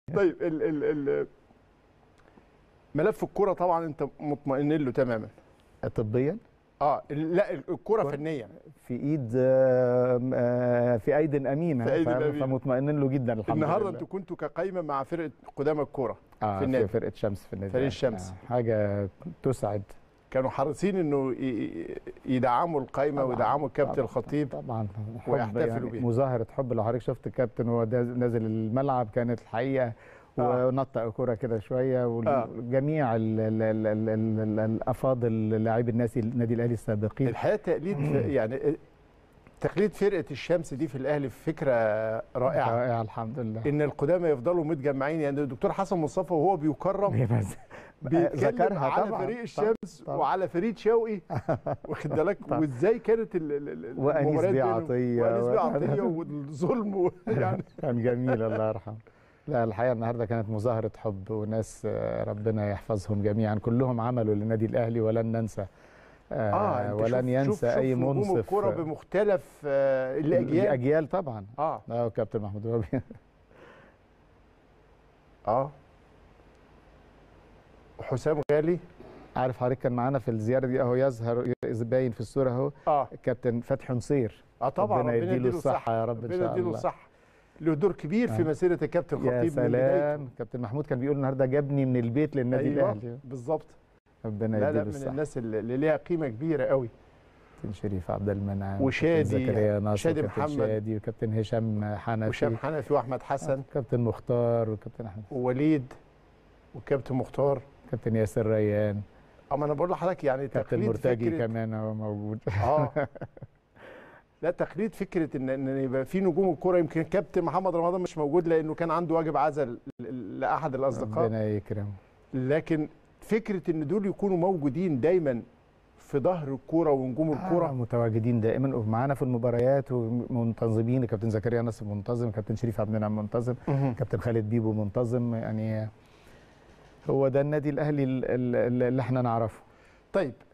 طيب ال ال ال ملف الكرة طبعا انت مطمئن له تماما طبيا اه لا الكرة فنيا في ايد آه، آه، في ايد امينه في أيد ف- أمينة. فمطمئنين له جدا الحمد النهارده لله انتوا كنتوا كقايمه مع فرقه قدامى الكوره آه في النادي. فرقه شمس في النادي فريق الأهلي. الشمس. آه حاجه تسعد كانوا حريصين انه ي- ي- يدعموا القايمه طبعاً، ويدعموا الكابتن طبعاً، الخطيب طبعا حب ويحتفلوا يعني بيها. مظاهره حب لو حضرتك شفت الكابتن وهو داز- نازل الملعب كانت الحقيقه آه. ونطق كرة كده شويه آه. وجميع ال- ال- ال- ال- ال- ال- الافاضل لاعبي الناس النادي الاهلي السابقين الحقيقه تقليد يعني تقليد فرقه الشمس دي في الاهلي فكره رائعه رائع الحمد لله ان القدامى يفضلوا متجمعين يعني الدكتور حسن مصطفى وهو بيكرم بس- بيتكلم ذكرها على طبعاً، فريق طبعاً، الشمس طبعاً. وعلى فريد شوقي واخد بالك طبعاً. وازاي كانت ال- ال- ال- وأنيس المباريات بيه بينهم. عطية وانيس بيه و- عطيه والظلم و- يعني كان جميل الله يرحمه لا الحقيقه النهارده كانت مظاهره حب وناس آه، ربنا يحفظهم جميعا كلهم عملوا للنادي الاهلي ولن ننسى آه اه أنت ولن شوف- ينسى شوف اي شوف نجوم منصف الكوره بمختلف آه، الاجيال الاجيال طبعا اه اه كابتن محمود وهبي اه وحسام غالي عارف حضرتك كان معانا في الزياره دي اهو يظهر باين في الصوره اهو اه كابتن فتحي نصير اه طبعا ربنا يديله الصحه يا رب ان ربنا شاء يديله الله الصحه له دور كبير في آه. مسيره الكابتن يا الخطيب من بدايته. سلام كابتن محمود كان بيقول النهارده جابني من البيت للنادي أيوة، الاهلي بالظبط ربنا لا لا يديله من الصحه الناس اللي اللي ليها قيمه كبيره قوي كابتن شريف عبد المنعم وشادي- وكابتن زكريا ناصر شادي وكابتن محمد. شادي وكابتن هشام حنفي وشام حنفي واحمد حسن كابتن مختار وكابتن احمد ووليد وكابتن مختار كابتن ياسر ريان اما انا بقول لحضرتك يعني كابتن تقليد مرتجي فكرة كمان هو موجود اه لا تقليد فكره ان ان يبقى في نجوم الكوره يمكن كابتن محمد رمضان مش موجود لانه كان عنده واجب عزل ل- لاحد الاصدقاء ربنا يكرمه لكن فكره ان دول يكونوا موجودين دايما في ظهر الكوره ونجوم آه الكوره متواجدين دائما ومعانا في المباريات ومنتظمين كابتن زكريا ناصر منتظم كابتن شريف عبد المنعم منتظم كابتن خالد بيبو منتظم يعني هو ده النادي الاهلي ال- ال- اللي احنا نعرفه طيب